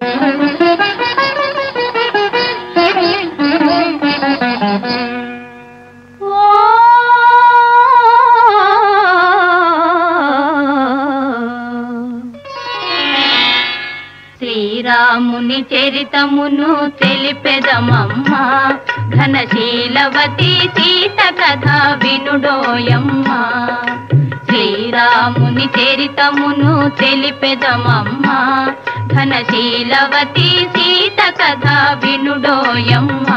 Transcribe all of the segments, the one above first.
శ్రీరాముని చరితమును తెలిపెదమమ్మా ఘనశీలవతి సీత కథ వినుడోయమ్మా శ్రీరాముని చరితమును తెలిపెదమమ్మా ఘనశీలవతి సీత కథ వినుడోయమ్మా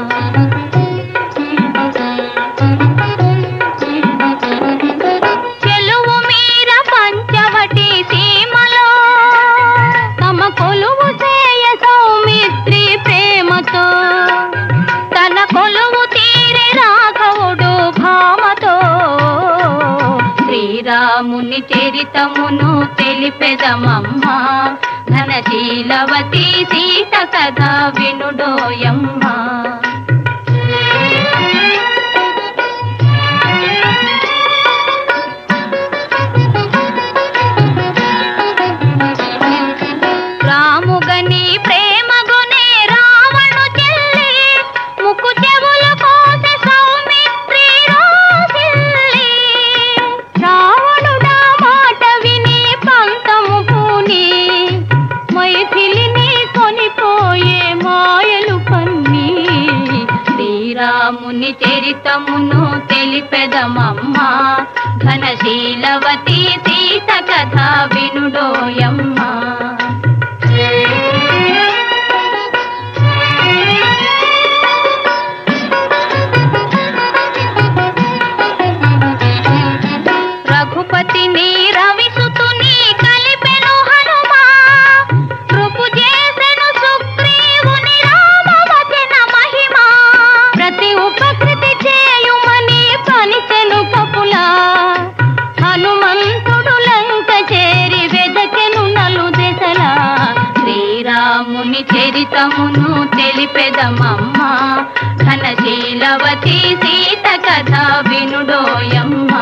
చెలువు మీర పంచవటి సీమలో తమ కొలువు చేయ సౌమిత్రి ప్రేమతో తన కొలువు తీరి రాఘవుడు భామతో శ్రీరాముని చరితమును తెలిపెదమమ్మా ఘనశీలవతి సీత కథ వినుడోయమ్మా రాముగని ప్రేమగునే రావణు చెల్లి ముక్కు చెవులు కోసె సౌమిత్రి రోసిల్లి రావణుడా మాట విని పంతము పూని మైథిలిని కొనిపోయే మాయలు పన్ని శ్రీరాముని చరితమును తెలిపెదమమ్మా ఘనశీలవతి సీత కథ వినుడోయమ్మా రఘుపతిని రవిసుతుని కలిపెను హనుమా కృపు చేసెను సుగ్రీవుని రామవచన మహిమ ప్రతి ఉపకృతి చేయుమని పనిచెను కపులా హనుమంతుడు లంక చేరి వెదకెను నలు దెసలా శ్రీరాముని చరితమును తెలిపెదమమ్మా ఘనశీలవతి సీత కథ వినుడోయమ్మా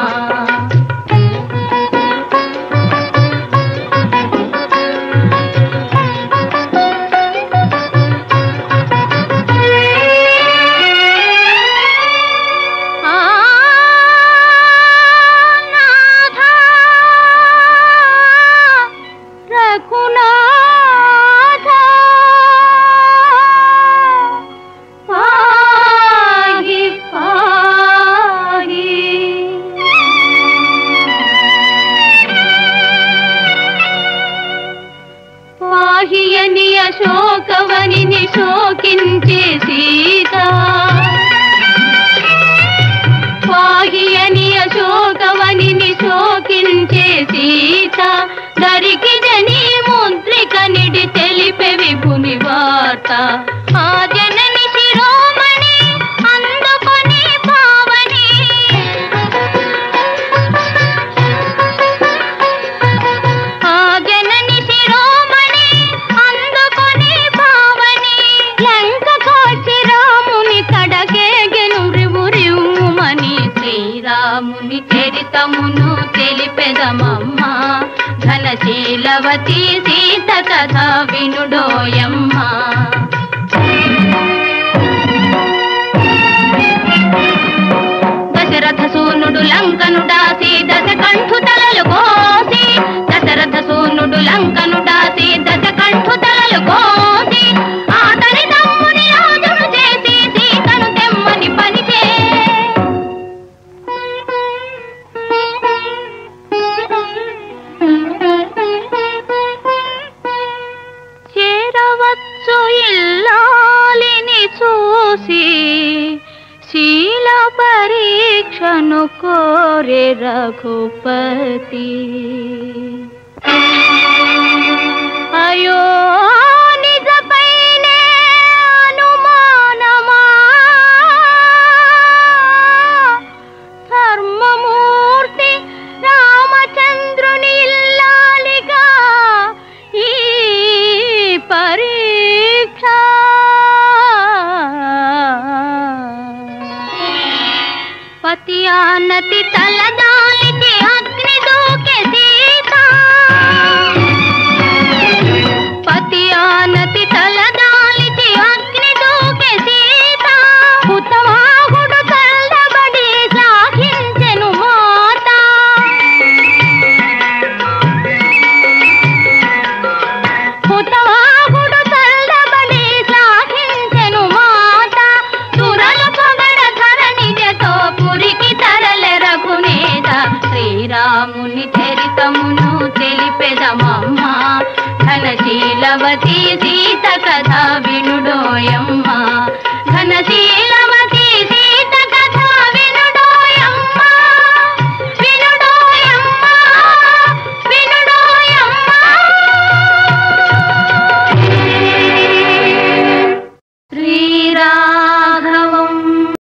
ఆ నాథా రఘునాథా పాహి పాహి పాహియని అశోకవనిని శోకించే సీత పాహియని అశోకవనిని శోకించే సీత దరికి జని ముద్రిక నిడి తెలిపే విభుని వార్త ఆ జనని శిరోమణి అందుకొని పావని ఆ జనని శిరోమణి అందుకొని పావని లంక కోచి రాముని కడకేగెను రివు రివుమని శ్రీరాముని చరితమును తెలిపెదమమ్మా ఘనశీలవతి సీత కథ వినుడోయమ్మా దశరథ సూనుడు లంకను దాసి దశ కంఠు తలలు కోసి దశరథ సూనుడు లంకను దాసి దశ కంఠు తలలు కోసి ఆతని తమ్ముని రాజును చేసి సీతను తెమ్మని పనిచే చేరవచ్చు ఇల్లాలిని చూసి శీల పరీక్షను కోరే రఘుపతి అయో నిజపైనే అనుమానమా ధర్మమూర్తి రామచంద్రుని ఇల్లాలిగా ఈ పరీక్ష పతి ఆనతి